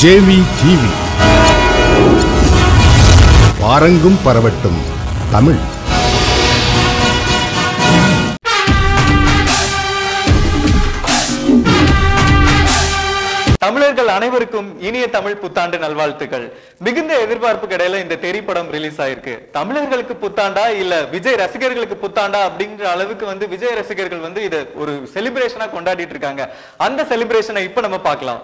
JV TV பாரங்கும் பரவட்டும் தமிழ் தமிழர்கள் அனைவருக்கும் இனிய தமிழ் புத்தாண்டு நல்வாழ்த்துக்கள் மிகுந்த எதிர்பார்ப்புக்கு இடையில இந்த திரைப்படம் ரிலீஸ் ஆயிருக்கு தமிழர்களுக்கு புத்தாண்டா இல்ல விஜய் ரசிகர்களுக்கு புத்தாண்டா அப்படிங்கிற அளவுக்கு வந்து விஜய் ரசிகர்கள் வந்து இத ஒரு செலிப்ரேஷனா கொண்டாடிட்டு இருக்காங்க அந்த செலிப்ரேஷனை இப்ப நம்ம பார்க்கலாம்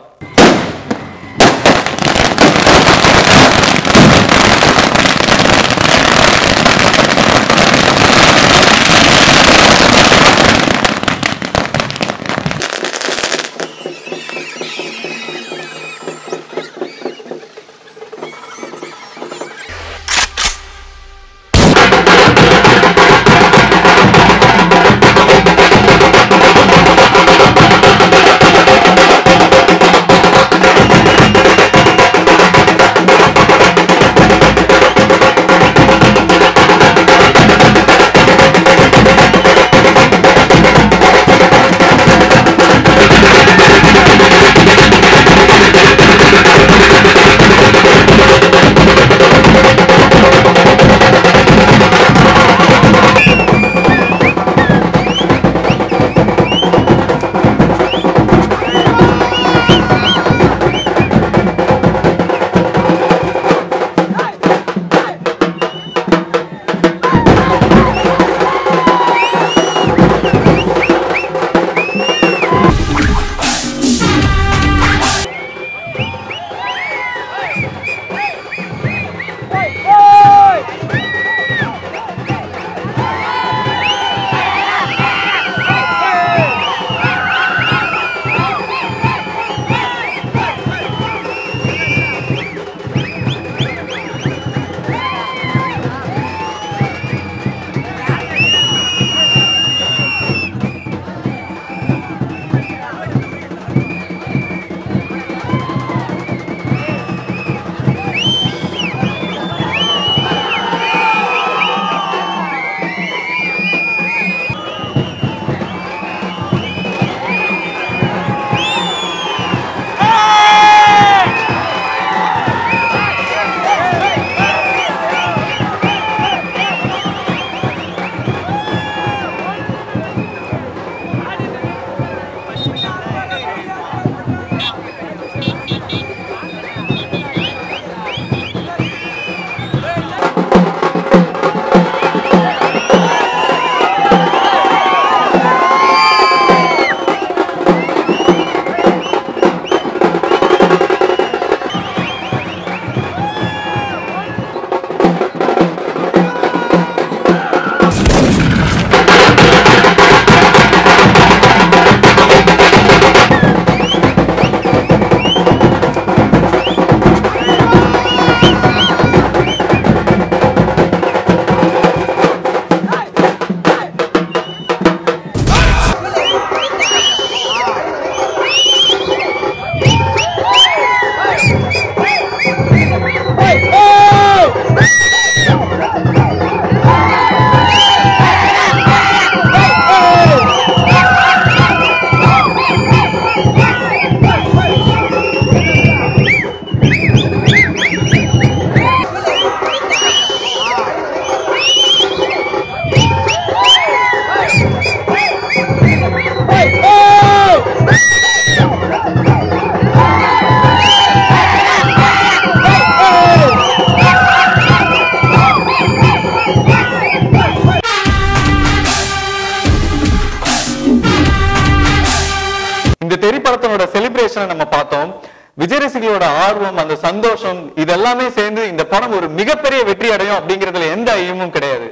இந்த திரைப்படத்தோட செலிப்ரேஷனை நம்ம பார்த்தோம் விஜய் ரசிகளோட ஆர்வம் அந்த சந்தோஷம் இதெல்லாமே சேர்ந்து இந்த படம் ஒரு மிகப்பெரிய வெற்றி அடையும் அப்படிங்கிறதுல எந்த ஐயமும் கிடையாது